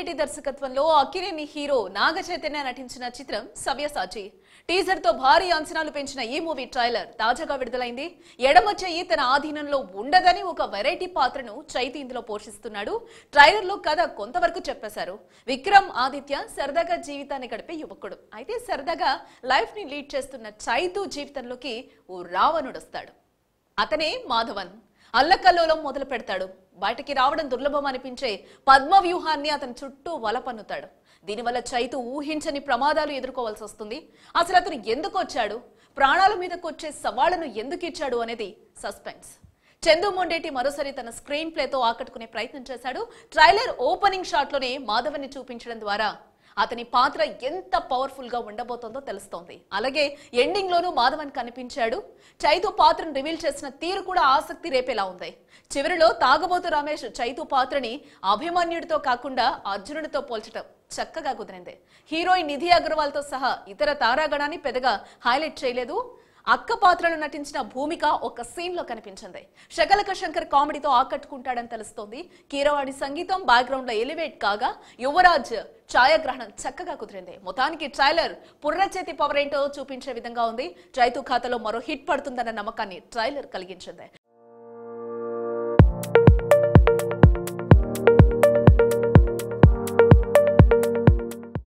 రెడ్డి దర్శకత్వంలో అక్కినేని హీరో నాగ చైతన్య నటించిన చిత్రం సవ్యసాచి టీజర్ తో భారీ అంచనాలు పెంచిన ఈ మూవీ ట్రైలర్ తాజాగా విడుదలైంది ఎడమ చెయ్యి తన ఆధీనంలో ఉండదని ఒక వెరైటీ పాత్రను చైతు ఇందులో పోషిస్తున్నాడు ట్రైలర్ లో కథ కొంతవరకు చెప్పేశారు విక్రమ్ ఆదిత్య సరదాగా జీవితాన్ని గడిపే యువకుడు అయితే సరదాగా లైఫ్ ని లీడ్ చేస్తున్న చైతు జీవితంలోకి ఓ రావణుడు వస్తాడు అతనే మాధవన్ అల్లకల్లోలం మొదలు పెడతాడు బయటికి రావడం దుర్లభం అనిపించే పద్మ వ్యూహాన్ని అతని చుట్టూ వలపన్నుతాడు దీనివల్ల చైతు ఊహించని ప్రమాదాలు ఎదుర్కోవాల్సి వస్తుంది అసలు అతను ఎందుకు వచ్చాడు ప్రాణాల మీదకు వచ్చే సవాళ్లను ఎందుకు ఇచ్చాడు అనేది సస్పెన్స్ చందు మొండేటి మరోసారి తన స్క్రీన్ ప్లేతో ఆకట్టుకునే ప్రయత్నం చేశాడు ట్రైలర్ ఓపెనింగ్ షాట్ లోనే మాధవన్ని చూపించడం ద్వారా అతని పాత్ర ఎంత పవర్ఫుల్ గా ఉండబోతోందో తెలుస్తోంది అలాగే ఎండింగ్ లోనూ మాధవన్ కనిపించాడు చైతు పాత్రను రివీల్ చేసిన తీరు కూడా ఆసక్తి రేపేలా ఉంది చివరిలో తాగబోతు రమేష్ చైతు పాత్రని అభిమన్యుడితో కాకుండా అర్జునుడితో పోల్చడం చక్కగా కుదిరింది హీరోయిన్ నిధి అగర్వాల్ తో సహా ఇతర తారాగణాన్ని పెద్దగా హైలైట్ చేయలేదు అక్క పాత్రలో నటించిన భూమిక ఒక సీన్ లో కనిపించింది శకలక శంకర్ కామెడీతో ఆకట్టుకుంటాడని తెలుస్తోంది కీరవాణి సంగీతం బ్యాక్గ్రౌండ్ లో ఎలివేట్ కాగా యువరాజ్ ఛాయాగ్రహణం చక్కగా కుదిరింది మొత్తానికి ట్రైలర్ పుర్ర చేతి పవర్ ఏంటో చూపించే విధంగా ఉంది చైతు ఖాతాలో మరో హిట్ పడుతుందన్న నమ్మకాన్ని ట్రైలర్ కలిగించింది